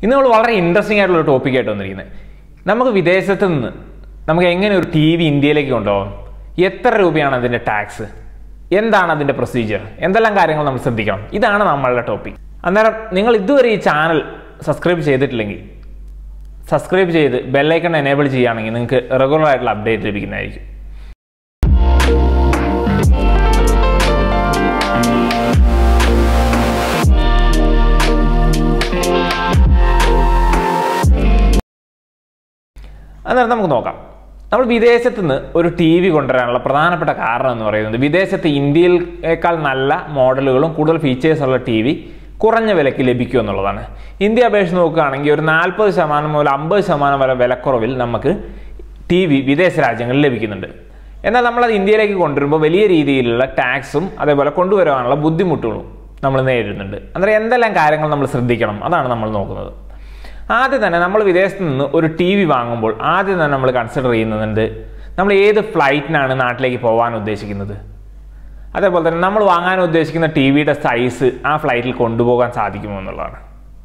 ഇന്ന് നമ്മൾ വളരെ ഇൻട്രസ്റ്റിംഗ് ആയിട്ടുള്ള ടോപ്പിക് ആയിട്ട് വന്നിരിക്കുന്നത് നമുക്ക് വിദേശത്ത് നിന്ന് നമുക്ക് എങ്ങനെ ഒരു ടി വി ഇന്ത്യയിലേക്ക് കൊണ്ടുപോകാം എത്ര രൂപയാണ് അതിൻ്റെ ടാക്സ് എന്താണ് അതിൻ്റെ പ്രൊസീജിയർ എന്തെല്ലാം കാര്യങ്ങൾ നമ്മൾ ശ്രദ്ധിക്കണം ഇതാണ് നമ്മളുടെ ടോപ്പിക് അന്നേരം നിങ്ങൾ ഇതുവരെ ഈ ചാനൽ സബ്സ്ക്രൈബ് ചെയ്തിട്ടില്ലെങ്കിൽ സബ്സ്ക്രൈബ് ചെയ്ത് ബെല്ലൈക്കൺ എനേബിൾ ചെയ്യുകയാണെങ്കിൽ നിങ്ങൾക്ക് റെഗുലർ ആയിട്ടുള്ള അപ്ഡേറ്റ് ലഭിക്കുന്നതായിരിക്കും അന്നേരം നമുക്ക് നോക്കാം നമ്മൾ വിദേശത്ത് നിന്ന് ഒരു ടി വി കൊണ്ടുവരാനുള്ള പ്രധാനപ്പെട്ട കാരണം എന്ന് പറയുന്നത് വിദേശത്ത് ഇന്ത്യയിലേക്കാൾ നല്ല മോഡലുകളും കൂടുതൽ ഫീച്ചേഴ്സ് ഉള്ള ടി വി കുറഞ്ഞ വിലയ്ക്ക് ലഭിക്കും എന്നുള്ളതാണ് ഇന്ത്യ അപേക്ഷിച്ച് നോക്കുകയാണെങ്കിൽ ഒരു നാൽപ്പത് ശതമാനം മുതൽ അമ്പത് ശതമാനം വരെ വിലക്കുറവിൽ നമുക്ക് ടി വി വിദേശ രാജ്യങ്ങളിൽ ലഭിക്കുന്നുണ്ട് എന്നാൽ നമ്മളത് ഇന്ത്യയിലേക്ക് കൊണ്ടുവരുമ്പോൾ വലിയ രീതിയിലുള്ള ടാക്സും അതേപോലെ കൊണ്ടുവരാനുള്ള ബുദ്ധിമുട്ടുകളും നമ്മൾ നേരിടുന്നുണ്ട് അന്നേരം എന്തെല്ലാം കാര്യങ്ങൾ നമ്മൾ ശ്രദ്ധിക്കണം അതാണ് നമ്മൾ നോക്കുന്നത് ആദ്യം തന്നെ നമ്മൾ വിദേശത്ത് നിന്ന് ഒരു ടി വി വാങ്ങുമ്പോൾ ആദ്യം തന്നെ നമ്മൾ കൺസിഡർ ചെയ്യുന്നുണ്ട് നമ്മൾ ഏത് ഫ്ലൈറ്റിനാണ് നാട്ടിലേക്ക് പോകാൻ ഉദ്ദേശിക്കുന്നത് അതേപോലെ തന്നെ നമ്മൾ വാങ്ങാൻ ഉദ്ദേശിക്കുന്ന ടി വിയുടെ സൈസ് ആ ഫ്ലൈറ്റിൽ കൊണ്ടുപോകാൻ സാധിക്കുമോ എന്നുള്ളതാണ്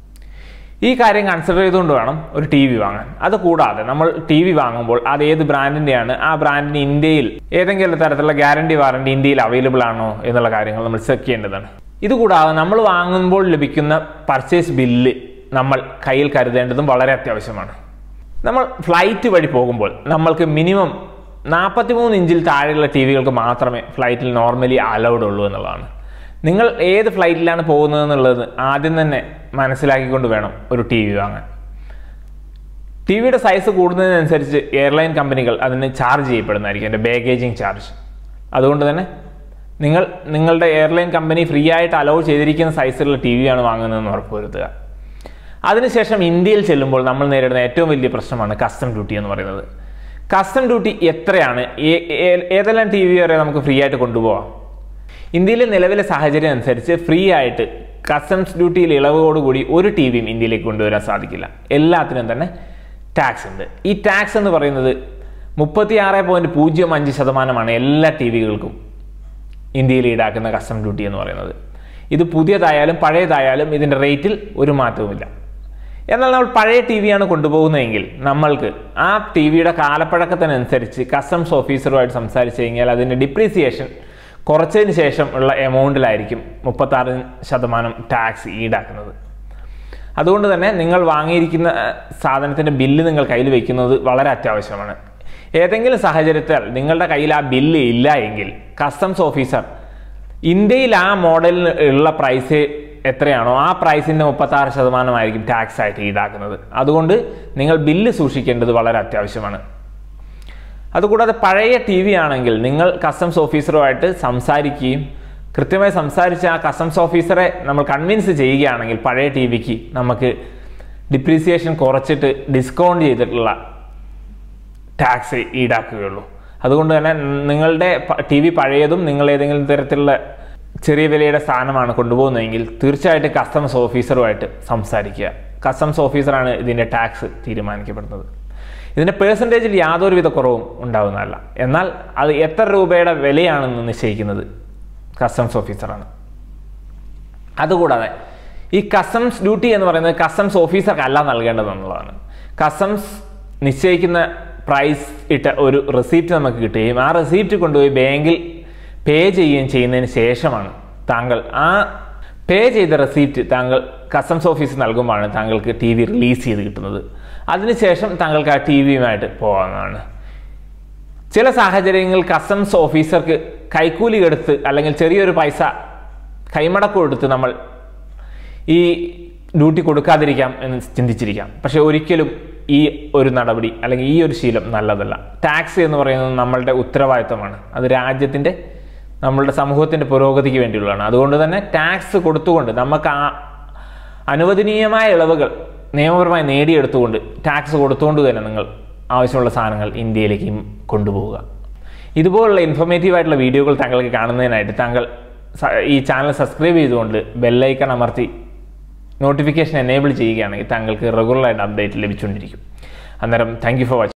ഈ കാര്യം കൺസിഡർ ചെയ്തുകൊണ്ട് വേണം ഒരു ടി വി വാങ്ങാൻ അത് കൂടാതെ നമ്മൾ ടി വി വാങ്ങുമ്പോൾ അത് ഏത് ബ്രാൻഡിൻ്റെയാണ് ആ ബ്രാൻഡിന് ഇന്ത്യയിൽ ഏതെങ്കിലും തരത്തിലുള്ള ഗ്യാരണ്ടി വാറണ്ടി ഇന്ത്യയിൽ അവൈലബിൾ ആണോ എന്നുള്ള കാര്യങ്ങൾ നമ്മൾ ചെക്ക് ചെയ്യേണ്ടതാണ് ഇതുകൂടാതെ നമ്മൾ വാങ്ങുമ്പോൾ ലഭിക്കുന്ന പർച്ചേസ് ബില്ല് നമ്മൾ കയ്യിൽ കരുതേണ്ടതും വളരെ അത്യാവശ്യമാണ് നമ്മൾ ഫ്ലൈറ്റ് വഴി പോകുമ്പോൾ നമ്മൾക്ക് മിനിമം നാൽപ്പത്തിമൂന്ന് ഇഞ്ചിൽ താഴെയുള്ള ടി വികൾക്ക് മാത്രമേ ഫ്ലൈറ്റിൽ നോർമലി അലൗഡ് ഉള്ളൂ എന്നുള്ളതാണ് നിങ്ങൾ ഏത് ഫ്ലൈറ്റിലാണ് പോകുന്നത് എന്നുള്ളത് ആദ്യം തന്നെ മനസ്സിലാക്കിക്കൊണ്ട് വേണം ഒരു ടി വി വാങ്ങാൻ ടി വിയുടെ സൈസ് കൂടുന്നതിനനുസരിച്ച് എയർലൈൻ കമ്പനികൾ അതിന് ചാർജ് ചെയ്യപ്പെടുന്നതായിരിക്കും എൻ്റെ ബാഗേജിങ് ചാർജ് അതുകൊണ്ട് തന്നെ നിങ്ങൾ നിങ്ങളുടെ എയർലൈൻ കമ്പനി ഫ്രീ ആയിട്ട് അലൗ ചെയ്തിരിക്കുന്ന സൈസിലുള്ള ടി വിയാണ് വാങ്ങുന്നതെന്ന് ഉറപ്പുവരുത്തുക അതിനുശേഷം ഇന്ത്യയിൽ ചെല്ലുമ്പോൾ നമ്മൾ നേരിടുന്ന ഏറ്റവും വലിയ പ്രശ്നമാണ് കസ്റ്റം ഡ്യൂട്ടി എന്ന് പറയുന്നത് കസ്റ്റം ഡ്യൂട്ടി എത്രയാണ് ഏതെല്ലാം ടി വി വരെ നമുക്ക് ഫ്രീ ആയിട്ട് കൊണ്ടുപോകാം ഇന്ത്യയിലെ നിലവിലെ സാഹചര്യം അനുസരിച്ച് ഫ്രീ ആയിട്ട് കസ്റ്റംസ് ഡ്യൂട്ടിയിൽ ഇളവോടുകൂടി ഒരു ടി വിയും ഇന്ത്യയിലേക്ക് കൊണ്ടുവരാൻ സാധിക്കില്ല എല്ലാത്തിനും തന്നെ ടാക്സ് ഉണ്ട് ഈ ടാക്സ് എന്ന് പറയുന്നത് മുപ്പത്തി ആറ് പോയിന്റ് പൂജ്യം അഞ്ച് ശതമാനമാണ് എല്ലാ ടി വികൾക്കും ഇന്ത്യയിൽ ഈടാക്കുന്ന കസ്റ്റം ഡ്യൂട്ടി എന്ന് പറയുന്നത് ഇത് പുതിയതായാലും പഴയതായാലും ഇതിൻ്റെ റേറ്റിൽ ഒരു മാറ്റവുമില്ല എന്നാൽ നമ്മൾ പഴയ ടി വിയാണ് കൊണ്ടുപോകുന്നതെങ്കിൽ നമ്മൾക്ക് ആ ടി വിയുടെ കാലപ്പഴക്കത്തിനനുസരിച്ച് കസ്റ്റംസ് ഓഫീസറുമായിട്ട് സംസാരിച്ച് കഴിഞ്ഞാൽ അതിൻ്റെ ഡിപ്രീസിയേഷൻ കുറച്ചതിന് ശേഷം ഉള്ള എമൗണ്ടിലായിരിക്കും മുപ്പത്താറ് ശതമാനം ടാക്സ് ഈടാക്കുന്നത് അതുകൊണ്ട് തന്നെ നിങ്ങൾ വാങ്ങിയിരിക്കുന്ന സാധനത്തിൻ്റെ ബില്ല് നിങ്ങൾ കയ്യിൽ വയ്ക്കുന്നത് വളരെ അത്യാവശ്യമാണ് ഏതെങ്കിലും സാഹചര്യത്തിൽ നിങ്ങളുടെ കയ്യിൽ ആ ബില്ല് ഇല്ല എങ്കിൽ കസ്റ്റംസ് ഓഫീസർ ഇന്ത്യയിൽ ആ മോഡലിന് ഉള്ള പ്രൈസ് എത്രയാണോ ആ പ്രൈസിൻ്റെ മുപ്പത്താറ് ശതമാനമായിരിക്കും ടാക്സ് ആയിട്ട് ഈടാക്കുന്നത് അതുകൊണ്ട് നിങ്ങൾ ബില്ല് സൂക്ഷിക്കേണ്ടത് വളരെ അത്യാവശ്യമാണ് അതുകൂടാതെ പഴയ ടി വി ആണെങ്കിൽ നിങ്ങൾ കസ്റ്റംസ് ഓഫീസറുമായിട്ട് സംസാരിക്കുകയും കൃത്യമായി സംസാരിച്ച് ആ കസ്റ്റംസ് ഓഫീസറെ നമ്മൾ കൺവിൻസ് ചെയ്യുകയാണെങ്കിൽ പഴയ ടി വിക്ക് നമുക്ക് ഡിപ്രീസിയേഷൻ കുറച്ചിട്ട് ഡിസ്കൗണ്ട് ചെയ്തിട്ടുള്ള ടാക്സ് ഈടാക്കുകയുള്ളൂ അതുകൊണ്ട് തന്നെ നിങ്ങളുടെ ടി വി പഴയതും നിങ്ങൾ ഏതെങ്കിലും തരത്തിലുള്ള ചെറിയ വിലയുടെ സ്ഥാനമാണ് കൊണ്ടുപോകുന്നതെങ്കിൽ തീർച്ചയായിട്ടും കസ്റ്റംസ് ഓഫീസറുമായിട്ട് സംസാരിക്കുക കസ്റ്റംസ് ഓഫീസറാണ് ഇതിൻ്റെ ടാക്സ് തീരുമാനിക്കപ്പെടുന്നത് ഇതിൻ്റെ പേഴ്സൻറ്റേജിൽ യാതൊരുവിധ കുറവും ഉണ്ടാകുന്നതല്ല എന്നാൽ അത് എത്ര രൂപയുടെ വിലയാണെന്ന് നിശ്ചയിക്കുന്നത് കസ്റ്റംസ് ഓഫീസറാണ് അതുകൂടാതെ ഈ കസ്റ്റംസ് ഡ്യൂട്ടി എന്ന് പറയുന്നത് കസ്റ്റംസ് ഓഫീസർക്കല്ല നൽകേണ്ടതെന്നുള്ളതാണ് കസ്റ്റംസ് നിശ്ചയിക്കുന്ന പ്രൈസ് ഇട്ട ഒരു റെസീപ്റ്റ് നമുക്ക് കിട്ടുകയും ആ റെസീപ്റ്റ് കൊണ്ടുപോയി ബാങ്കിൽ പേ ചെയ്യുകയും ചെയ്യുന്നതിന് ശേഷമാണ് താങ്കൾ ആ പേ ചെയ്ത റെസീപ്റ്റ് താങ്കൾ കസ്റ്റംസ് ഓഫീസ് നൽകുമ്പോഴാണ് താങ്കൾക്ക് ടി വി റിലീസ് ചെയ്ത് കിട്ടുന്നത് അതിനുശേഷം താങ്കൾക്ക് ആ ടി വിയുമായിട്ട് പോകാവുന്നതാണ് ചില സാഹചര്യങ്ങളിൽ കസ്റ്റംസ് ഓഫീസർക്ക് കൈക്കൂലി എടുത്ത് അല്ലെങ്കിൽ ചെറിയൊരു പൈസ കൈമടക്കം എടുത്ത് നമ്മൾ ഈ ഡ്യൂട്ടി കൊടുക്കാതിരിക്കാം എന്ന് ചിന്തിച്ചിരിക്കാം പക്ഷെ ഒരിക്കലും ഈ ഒരു നടപടി അല്ലെങ്കിൽ ഈ ഒരു ശീലം നല്ലതല്ല ടാക്സ് എന്ന് പറയുന്നത് നമ്മളുടെ ഉത്തരവാദിത്തമാണ് അത് രാജ്യത്തിൻ്റെ നമ്മളുടെ സമൂഹത്തിൻ്റെ പുരോഗതിക്ക് വേണ്ടിയുള്ളതാണ് അതുകൊണ്ട് തന്നെ ടാക്സ് കൊടുത്തുകൊണ്ട് നമുക്ക് ആ അനുവദനീയമായ ഇളവുകൾ നിയമപരമായി നേടിയെടുത്തുകൊണ്ട് ടാക്സ് കൊടുത്തുകൊണ്ട് തന്നെ നിങ്ങൾ ആവശ്യമുള്ള സാധനങ്ങൾ ഇന്ത്യയിലേക്ക് കൊണ്ടുപോവുക ഇതുപോലുള്ള ഇൻഫോർമേറ്റീവ് ആയിട്ടുള്ള വീഡിയോകൾ താങ്കൾക്ക് കാണുന്നതിനായിട്ട് താങ്കൾ ഈ ചാനൽ സബ്സ്ക്രൈബ് ചെയ്തുകൊണ്ട് ബെല്ലൈക്കൺ അമർത്തി നോട്ടിഫിക്കേഷൻ എനേബിൾ ചെയ്യുകയാണെങ്കിൽ താങ്കൾക്ക് റെഗുലറായിട്ട് അപ്ഡേറ്റ് ലഭിച്ചുകൊണ്ടിരിക്കും അന്നേരം താങ്ക് യു ഫോർ വാച്ചിങ്